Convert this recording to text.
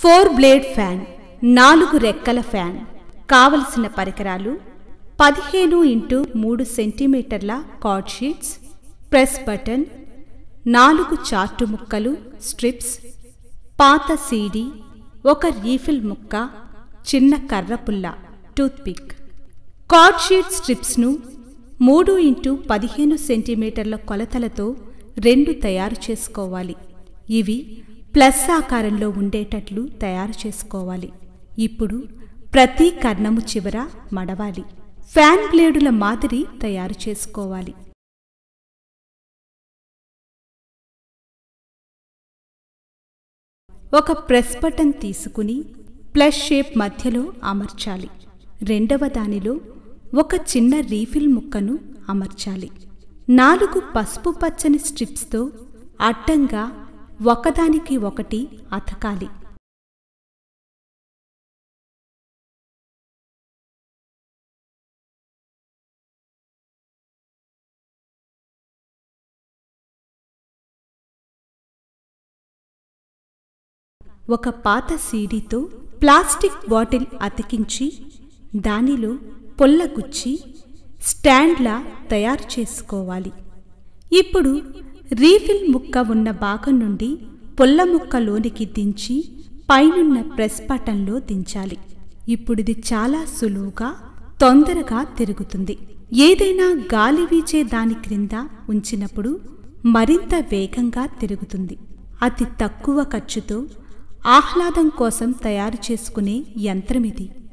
four blade fan నాలుగు రెక్కల fan కావలసిన పరికరాలు పదిహేను ఇంటూ మూడు సెంటీమీటర్ల కార్డ్ షీట్స్ ప్రెస్ బటన్ నాలుగు చార్టు ముక్కలు స్ట్రిప్స్ పాత సీడీ ఒక రీఫిల్ ముక్క చిన్న కర్రపుల్ల టూత్పిక్ కార్డ్ షీట్ స్ట్రిప్స్ను మూడు ఇంటూ పదిహేను సెంటీమీటర్ల కొలతలతో రెండు తయారు చేసుకోవాలి ఇవి ప్లస్ ఆకారంలో ఉండేటట్లు తయారు చేసుకోవాలి ఇప్పుడు ప్రతి కర్ణము చివర మడవాలి ఫ్యాన్ బ్లేడుల మాదిరి తయారు చేసుకోవాలి ఒక ప్రెస్ బటన్ తీసుకుని ప్లస్ షేప్ మధ్యలో అమర్చాలి రెండవ దానిలో ఒక చిన్న రీఫిల్ ముక్కను అమర్చాలి నాలుగు పసుపు పచ్చని స్ట్రిప్స్తో అడ్డంగా ఒకదానికి ఒకటి అతకాలి ఒక పాత సీడీతో ప్లాస్టిక్ బాటిల్ అతికించి దానిలో పొల్లగుచ్చి స్టాండ్లా తయారు చేసుకోవాలి ఇప్పుడు రీఫిల్ ముక్క ఉన్న భాగం నుండి పొల్ల ముక్క లోనికి దించి పైనున్న ప్రెస్ బటన్లో దించాలి ఇప్పుడిది చాలా సులువుగా తొందరగా తిరుగుతుంది ఏదైనా గాలి వీచే దాని క్రింద ఉంచినప్పుడు మరింత వేగంగా తిరుగుతుంది అతి తక్కువ ఖర్చుతో ఆహ్లాదం కోసం తయారు చేసుకునే యంత్రమిది